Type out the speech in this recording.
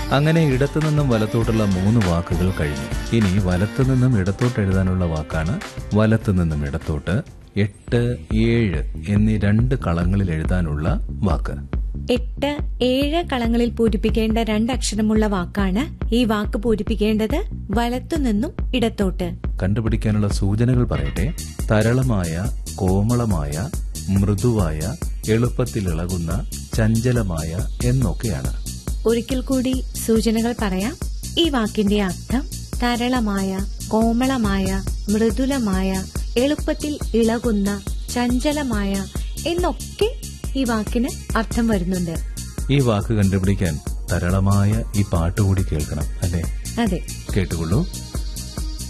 അങ്ങനെ ഇടത്തു നിന്നും വലത്തോട്ടുള്ള മൂന്ന് വാക്കുകൾ കഴിഞ്ഞു ഇനി വലത്തു നിന്നും ഇടത്തോട്ട് എഴുതാനുള്ള വാക്കാണ് വലത്തു നിന്നും ഇടത്തോട്ട് എട്ട് ഏഴ് എന്നീ രണ്ട് കളങ്ങളിൽ എഴുതാനുള്ള വാക്ക് എട്ട് ഏഴ് കളങ്ങളിൽ പൂരിപ്പിക്കേണ്ട രണ്ടക്ഷരമുള്ള വാക്കാണ് ഈ വാക്ക് പൂരിപ്പിക്കേണ്ടത് വലത്തുനിന്നും ഇടത്തോട്ട് കണ്ടുപിടിക്കാനുള്ള സൂചനകൾ പറയട്ടെ തരളമായ കോമളമായ മൃദുവായ എളുപ്പത്തിൽ ഇളകുന്ന ചഞ്ചലമായ എന്നൊക്കെയാണ് ഒരിക്കൽ കൂടി സൂചനകൾ പറയാം ഈ വാക്കിന്റെ അർത്ഥം തരളമായ കോമളമായ മൃദുലമായ എളുപ്പത്തിൽ ഇളകുന്ന ചഞ്ചലമായ എന്നൊക്കെ ഈ വാക്കിന് അർത്ഥം വരുന്നുണ്ട് ഈ വാക്ക് കണ്ടുപിടിക്കാൻ തരളമായ ഈ പാട്ടുകൂടി കേൾക്കണം അല്ലേ അതെ കേട്ടുകൊള്ളൂ